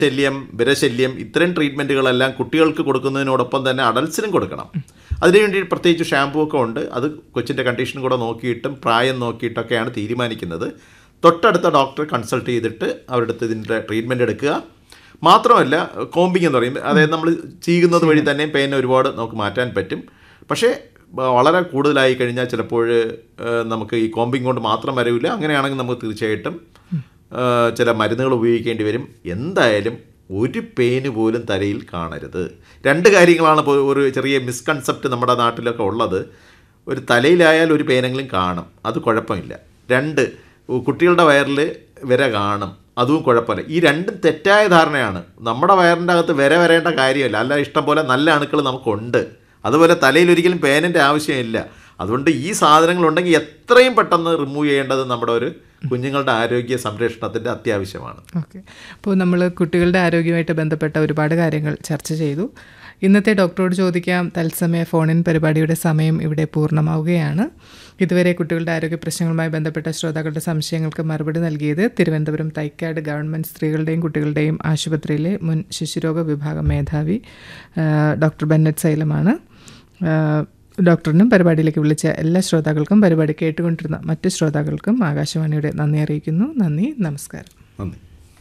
ശല്യം വിരശല്യം ഇത്തരം ട്രീറ്റ്മെൻറ്റുകളെല്ലാം കുട്ടികൾക്ക് കൊടുക്കുന്നതിനോടൊപ്പം തന്നെ അഡൽസിനും കൊടുക്കണം അതിനുവേണ്ടി പ്രത്യേകിച്ച് ഷാമ്പൂ ഒക്കെ ഉണ്ട് അത് കൊച്ചിൻ്റെ കണ്ടീഷൻ കൂടെ നോക്കിയിട്ടും പ്രായം നോക്കിയിട്ടൊക്കെയാണ് തീരുമാനിക്കുന്നത് തൊട്ടടുത്ത ഡോക്ടറെ കൺസൾട്ട് ചെയ്തിട്ട് അവരുടെ അടുത്ത് ഇതിൻ്റെ ട്രീറ്റ്മെൻറ്റ് എടുക്കുക മാത്രമല്ല കോമ്പിങ് എന്ന് പറയും അതായത് നമ്മൾ ചെയ്യുന്നത് വഴി തന്നെ പെയിൻ ഒരുപാട് നമുക്ക് മാറ്റാൻ പറ്റും പക്ഷേ ബ- വളരെ കൂടുതലായി കഴിഞ്ഞാൽ ചിലപ്പോൾ ഏഹ്, നമുക്ക് ഈ കോമ്പിങ് കൊണ്ട് മാത്രം വരില്ല അങ്ങനെയാണെങ്കിൽ നമുക്ക് തീർച്ചയായിട്ടും ഏഹ്, ചില മരുന്നുകൾ ഉപയോഗിക്കേണ്ടി വരും എന്തായാലും ഒരു പെയിന് പോലും തലയിൽ കാണരുത് രണ്ട് കാര്യങ്ങളാണ് ഇപ്പോൾ ഒരു ചെറിയ മിസ്കൺസെപ്റ്റ് നമ്മുടെ നാട്ടിലൊക്കെ ഉള്ളത് ഒരു തലയിലായാൽ ഒരു പെയിനെങ്കിലും കാണും അത് കുഴപ്പമില്ല രണ്ട് കുട്ടികളുടെ വയറിൽ വിര കാണും അതും കുഴപ്പമില്ല ഈ രണ്ടും തെറ്റായ ധാരണയാണ് നമ്മുടെ വയറിൻ്റെ അകത്ത് വിര വരേണ്ട കാര്യമില്ല അല്ല ഇഷ്ടം പോലെ നല്ല അണുക്കൾ നമുക്കുണ്ട് അതുപോലെ തലയിൽ ഒരിക്കലും പേനിൻ്റെ ആവശ്യമില്ല അതുകൊണ്ട് ഈ സാധനങ്ങളുണ്ടെങ്കിൽ എത്രയും പെട്ടെന്ന് റിമൂവ് ചെയ്യേണ്ടത് നമ്മുടെ ഒരു കുഞ്ഞുങ്ങളുടെ ആരോഗ്യ സംരക്ഷണത്തിൻ്റെ അത്യാവശ്യമാണ് ഓക്കെ അപ്പോൾ നമ്മൾ കുട്ടികളുടെ ആരോഗ്യമായിട്ട് ബന്ധപ്പെട്ട ഒരുപാട് കാര്യങ്ങൾ ചർച്ച ചെയ്തു ഇന്നത്തെ ഡോക്ടറോട് ചോദിക്കാം തത്സമയ ഫോണിൻ പരിപാടിയുടെ സമയം ഇവിടെ പൂർണ്ണമാവുകയാണ് ഇതുവരെ കുട്ടികളുടെ ആരോഗ്യ പ്രശ്നങ്ങളുമായി ബന്ധപ്പെട്ട ശ്രോതാക്കളുടെ സംശയങ്ങൾക്ക് മറുപടി നൽകിയത് തിരുവനന്തപുരം തൈക്കാട് ഗവൺമെൻറ് സ്ത്രീകളുടെയും കുട്ടികളുടെയും ആശുപത്രിയിലെ മുൻ ശിശുരോഗ വിഭാഗം മേധാവി ആ, ഡോക്ടർ ബെന്നറ്റ് സൈലമാണ് ആ, ഡോക്ടറിനും പരിപാടിയിലേക്ക് വിളിച്ച എല്ലാ ശ്രോതാക്കൾക്കും പരിപാടി കേട്ടുകൊണ്ടിരുന്ന മറ്റു ശ്രോതാക്കൾക്കും ആകാശവാണിയുടെ നന്ദി അറിയിക്കുന്നു നന്ദി നമസ്കാരം നന്ദി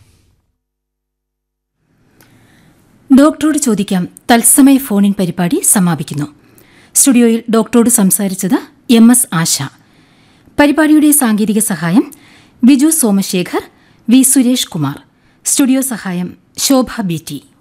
ഡോക്ടറോട് ചോദിക്കാം തത്സമയ ഫോണിൻ പരിപാടി സമാപിക്കുന്നു സ്റ്റുഡിയോയിൽ ഡോക്ടറോട് സംസാരിച്ചത് എം എസ് ആശ പരിപാടിയുടെ സാങ്കേതിക സഹായം ബിജു സോമശേഖർ വി സുരേഷ് കുമാർ സ്റ്റുഡിയോ സഹായം ശോഭ ബി ടി